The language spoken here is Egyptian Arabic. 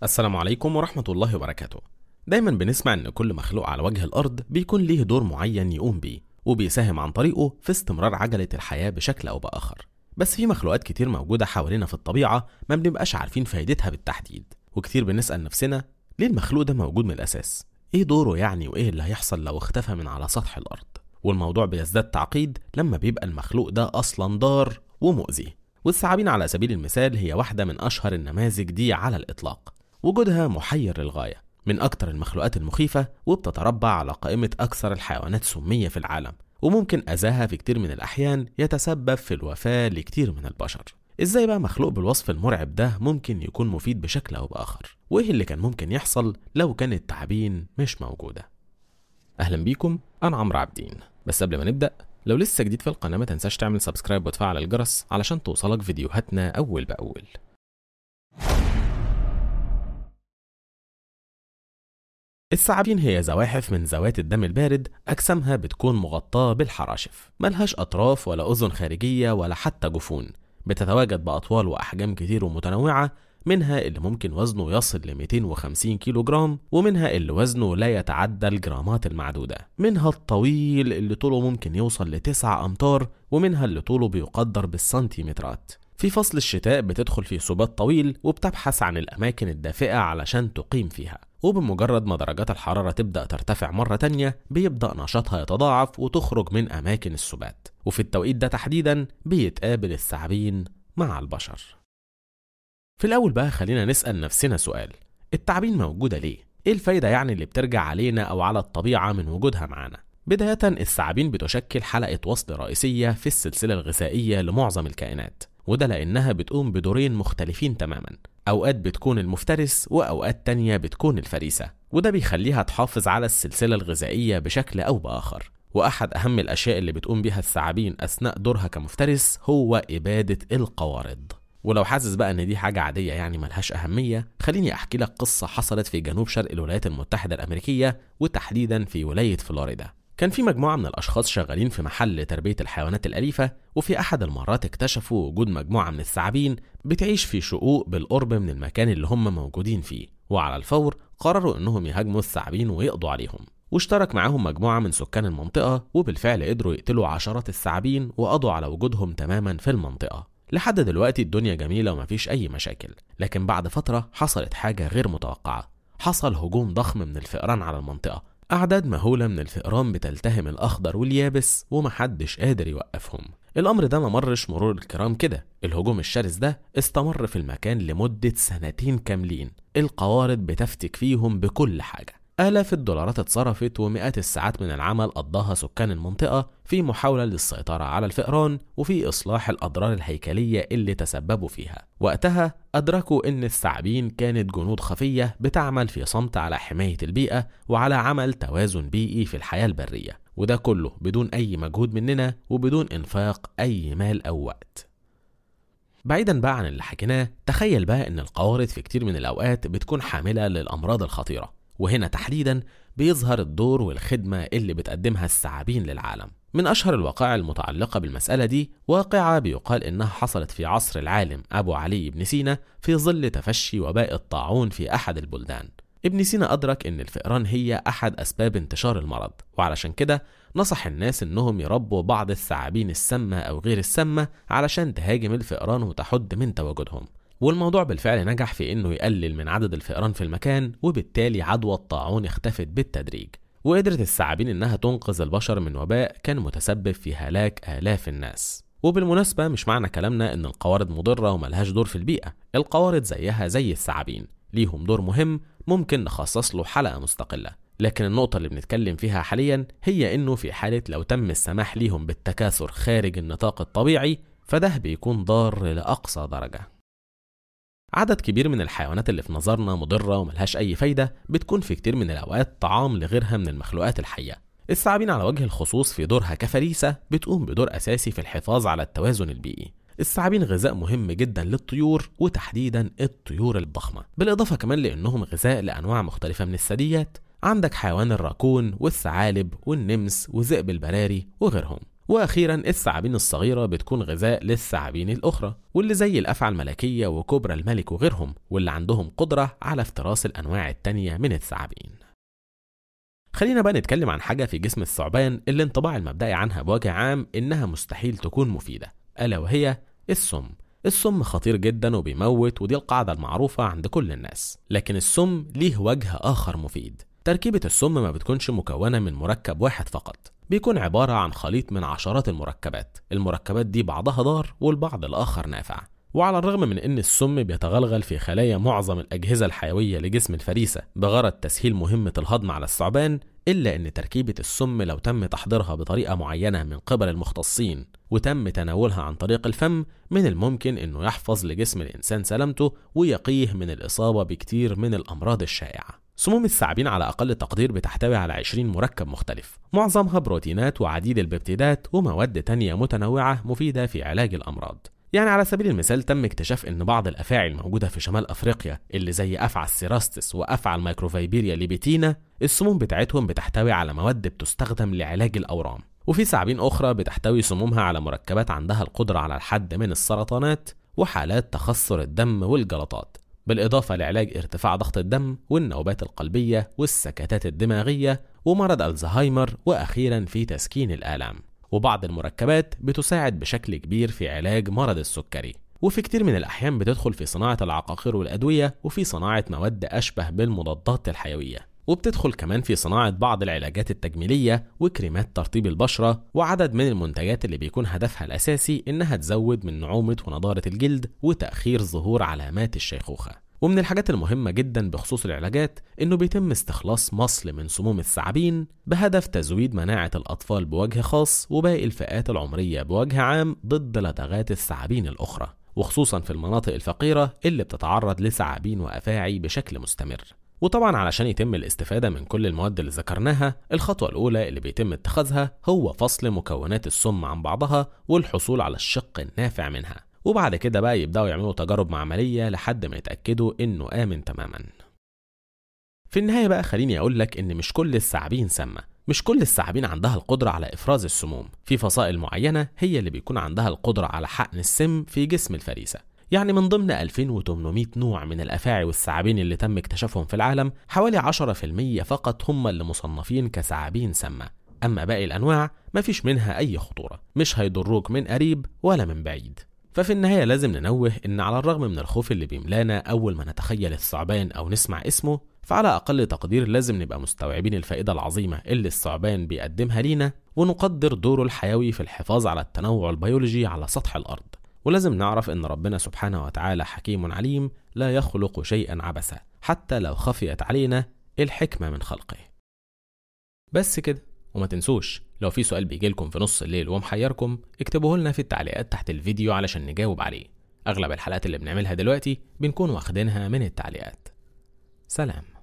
السلام عليكم ورحمة الله وبركاته دايما بنسمع ان كل مخلوق على وجه الارض بيكون ليه دور معين يقوم بيه وبيساهم عن طريقه في استمرار عجلة الحياة بشكل او باخر بس في مخلوقات كتير موجودة حوالينا في الطبيعة ما بنبقاش عارفين فايدتها بالتحديد وكتير بنسأل نفسنا ليه المخلوق ده موجود من الاساس ايه دوره يعني وايه اللي هيحصل لو اختفى من على سطح الارض والموضوع بيزداد تعقيد لما بيبقى المخلوق ده اصلا ضار ومؤذي والثعابين على سبيل المثال هي واحدة من أشهر النماذج دي على الإطلاق وجودها محير للغاية من أكتر المخلوقات المخيفة وبتتربع على قائمة أكثر الحيوانات سمية في العالم وممكن أذاها في كتير من الأحيان يتسبب في الوفاة لكتير من البشر إزاي بقى مخلوق بالوصف المرعب ده ممكن يكون مفيد بشكل أو بآخر وإيه اللي كان ممكن يحصل لو كانت التعابين مش موجودة أهلا بيكم أنا عمرو عابدين بس قبل ما نبدأ لو لسه جديد في القناة ما تنساش تعمل سبسكرايب وتفعل الجرس علشان توصلك فيديوهاتنا أول بأول الثعابين هي زواحف من ذوات الدم البارد أجسامها بتكون مغطاة بالحراشف ملهاش أطراف ولا أذن خارجية ولا حتى جفون بتتواجد بأطوال وأحجام كتير ومتنوعة منها اللي ممكن وزنه يصل ل 250 كيلو جرام ومنها اللي وزنه لا يتعدى الجرامات المعدودة منها الطويل اللي طوله ممكن يوصل لتسعة أمتار ومنها اللي طوله بيقدر بالسنتيمترات في فصل الشتاء بتدخل في سبات طويل وبتبحث عن الأماكن الدافئة علشان تقيم فيها وبمجرد ما درجات الحرارة تبدأ ترتفع مرة تانية بيبدأ نشاطها يتضاعف وتخرج من أماكن السبات وفي التوقيت ده تحديدا بيتقابل الثعابين مع البشر في الأول بقى خلينا نسأل نفسنا سؤال التعابين موجودة ليه؟ إيه الفايدة يعني اللي بترجع علينا أو على الطبيعة من وجودها معانا؟ بداية الثعابين بتشكل حلقة وصل رئيسية في السلسلة الغذائية لمعظم الكائنات وده لأنها بتقوم بدورين مختلفين تماما أوقات بتكون المفترس وأوقات تانية بتكون الفريسة وده بيخليها تحافظ على السلسلة الغذائية بشكل أو بآخر وأحد أهم الأشياء اللي بتقوم بيها الثعابين أثناء دورها كمفترس هو إبادة القوارض ولو حاسس بقى ان دي حاجة عادية يعني ملهاش أهمية خليني أحكي لك قصة حصلت في جنوب شرق الولايات المتحدة الأمريكية وتحديدا في ولاية فلوريدا كان في مجموعة من الأشخاص شغالين في محل لتربية الحيوانات الأليفة وفي أحد المرات اكتشفوا وجود مجموعة من الثعابين بتعيش في شقوق بالقرب من المكان اللي هم موجودين فيه وعلى الفور قرروا إنهم يهاجموا الثعابين ويقضوا عليهم واشترك معاهم مجموعة من سكان المنطقة وبالفعل قدروا يقتلوا عشرات الثعابين وقضوا على وجودهم تماما في المنطقة لحد دلوقتي الدنيا جميلة ومفيش أي مشاكل لكن بعد فترة حصلت حاجة غير متوقعة حصل هجوم ضخم من الفئران على المنطقة أعداد مهولة من الفئران بتلتهم الأخضر واليابس ومحدش قادر يوقفهم الأمر ده ما مرش مرور الكرام كده الهجوم الشرس ده استمر في المكان لمدة سنتين كاملين القوارض بتفتك فيهم بكل حاجة آلاف الدولارات اتصرفت ومئات الساعات من العمل قضاها سكان المنطقة في محاولة للسيطرة على الفئران وفي إصلاح الأضرار الهيكلية اللي تسببوا فيها وقتها أدركوا إن الثعابين كانت جنود خفية بتعمل في صمت على حماية البيئة وعلى عمل توازن بيئي في الحياة البرية وده كله بدون أي مجهود مننا وبدون إنفاق أي مال أو وقت بعيدا بقى عن اللي حكيناه تخيل بقى ان القوارض في كتير من الاوقات بتكون حامله للامراض الخطيره وهنا تحديدا بيظهر الدور والخدمة اللي بتقدمها الثعابين للعالم من أشهر الوقائع المتعلقة بالمسألة دي واقعة بيقال إنها حصلت في عصر العالم أبو علي بن سينا في ظل تفشي وباء الطاعون في أحد البلدان ابن سينا أدرك إن الفئران هي أحد أسباب انتشار المرض وعلشان كده نصح الناس إنهم يربوا بعض الثعابين السامة أو غير السامة علشان تهاجم الفئران وتحد من تواجدهم والموضوع بالفعل نجح في انه يقلل من عدد الفئران في المكان وبالتالي عدوى الطاعون اختفت بالتدريج وقدرت الثعابين انها تنقذ البشر من وباء كان متسبب في هلاك الاف الناس وبالمناسبة مش معنى كلامنا ان القوارض مضرة وملهاش دور في البيئة القوارض زيها زي الثعابين ليهم دور مهم ممكن نخصص له حلقة مستقلة لكن النقطة اللي بنتكلم فيها حاليا هي انه في حالة لو تم السماح ليهم بالتكاثر خارج النطاق الطبيعي فده بيكون ضار لأقصى درجة عدد كبير من الحيوانات اللي في نظرنا مضرة وملهاش أي فايدة بتكون في كتير من الأوقات طعام لغيرها من المخلوقات الحية الثعابين على وجه الخصوص في دورها كفريسة بتقوم بدور أساسي في الحفاظ على التوازن البيئي الثعابين غذاء مهم جدا للطيور وتحديدا الطيور الضخمة بالإضافة كمان لأنهم غذاء لأنواع مختلفة من الثدييات عندك حيوان الراكون والثعالب والنمس وذئب البراري وغيرهم واخيرا الثعابين الصغيره بتكون غذاء للثعابين الاخرى واللي زي الافعى الملكيه وكبرى الملك وغيرهم واللي عندهم قدره على افتراس الانواع التانيه من الثعابين خلينا بقى نتكلم عن حاجه في جسم الثعبان اللي انطباع المبدئي عنها بوجه عام انها مستحيل تكون مفيده الا وهي السم السم خطير جدا وبيموت ودي القاعدة المعروفة عند كل الناس لكن السم ليه وجه آخر مفيد تركيبة السم ما بتكونش مكونة من مركب واحد فقط بيكون عبارة عن خليط من عشرات المركبات المركبات دي بعضها ضار والبعض الآخر نافع وعلى الرغم من ان السم بيتغلغل في خلايا معظم الاجهزه الحيويه لجسم الفريسه بغرض تسهيل مهمه الهضم على الثعبان الا ان تركيبه السم لو تم تحضيرها بطريقه معينه من قبل المختصين وتم تناولها عن طريق الفم من الممكن انه يحفظ لجسم الانسان سلامته ويقيه من الاصابه بكتير من الامراض الشائعه سموم الثعابين على أقل تقدير بتحتوي على 20 مركب مختلف معظمها بروتينات وعديد البيبتيدات ومواد تانية متنوعة مفيدة في علاج الأمراض يعني على سبيل المثال تم اكتشاف ان بعض الافاعي الموجوده في شمال افريقيا اللي زي افعى السيراستس وافعى الميكروفيبيريا ليبيتينا السموم بتاعتهم بتحتوي على مواد بتستخدم لعلاج الاورام وفي ثعابين اخرى بتحتوي سمومها على مركبات عندها القدره على الحد من السرطانات وحالات تخثر الدم والجلطات بالإضافة لعلاج ارتفاع ضغط الدم والنوبات القلبية والسكتات الدماغية ومرض الزهايمر وأخيرا في تسكين الآلام وبعض المركبات بتساعد بشكل كبير في علاج مرض السكري وفي كتير من الأحيان بتدخل في صناعة العقاقير والأدوية وفي صناعة مواد أشبه بالمضادات الحيوية وبتدخل كمان في صناعة بعض العلاجات التجميلية وكريمات ترطيب البشرة وعدد من المنتجات اللي بيكون هدفها الأساسي إنها تزود من نعومة ونضارة الجلد وتأخير ظهور علامات الشيخوخة ومن الحاجات المهمة جدا بخصوص العلاجات إنه بيتم استخلاص مصل من سموم الثعابين بهدف تزويد مناعة الأطفال بوجه خاص وباقي الفئات العمرية بوجه عام ضد لدغات الثعابين الأخرى وخصوصا في المناطق الفقيرة اللي بتتعرض لثعابين وأفاعي بشكل مستمر وطبعا علشان يتم الاستفادة من كل المواد اللي ذكرناها الخطوة الأولى اللي بيتم اتخاذها هو فصل مكونات السم عن بعضها والحصول على الشق النافع منها وبعد كده بقى يبدأوا يعملوا تجارب معملية لحد ما يتأكدوا إنه آمن تماما في النهاية بقى خليني أقول لك إن مش كل الثعابين سامة مش كل الثعابين عندها القدرة على إفراز السموم في فصائل معينة هي اللي بيكون عندها القدرة على حقن السم في جسم الفريسة يعني من ضمن 2800 نوع من الأفاعي والثعابين اللي تم اكتشافهم في العالم حوالي 10% فقط هم اللي مصنفين كثعابين سامة أما باقي الأنواع مفيش منها أي خطورة مش هيضروك من قريب ولا من بعيد ففي النهاية لازم ننوه إن على الرغم من الخوف اللي بيملانا أول ما نتخيل الثعبان أو نسمع اسمه فعلى أقل تقدير لازم نبقى مستوعبين الفائدة العظيمة اللي الثعبان بيقدمها لينا ونقدر دوره الحيوي في الحفاظ على التنوع البيولوجي على سطح الأرض ولازم نعرف ان ربنا سبحانه وتعالى حكيم عليم لا يخلق شيئا عبثا حتى لو خفيت علينا الحكمه من خلقه بس كده وما تنسوش لو في سؤال بيجيلكم في نص الليل ومحيركم اكتبوه لنا في التعليقات تحت الفيديو علشان نجاوب عليه اغلب الحلقات اللي بنعملها دلوقتي بنكون واخدينها من التعليقات سلام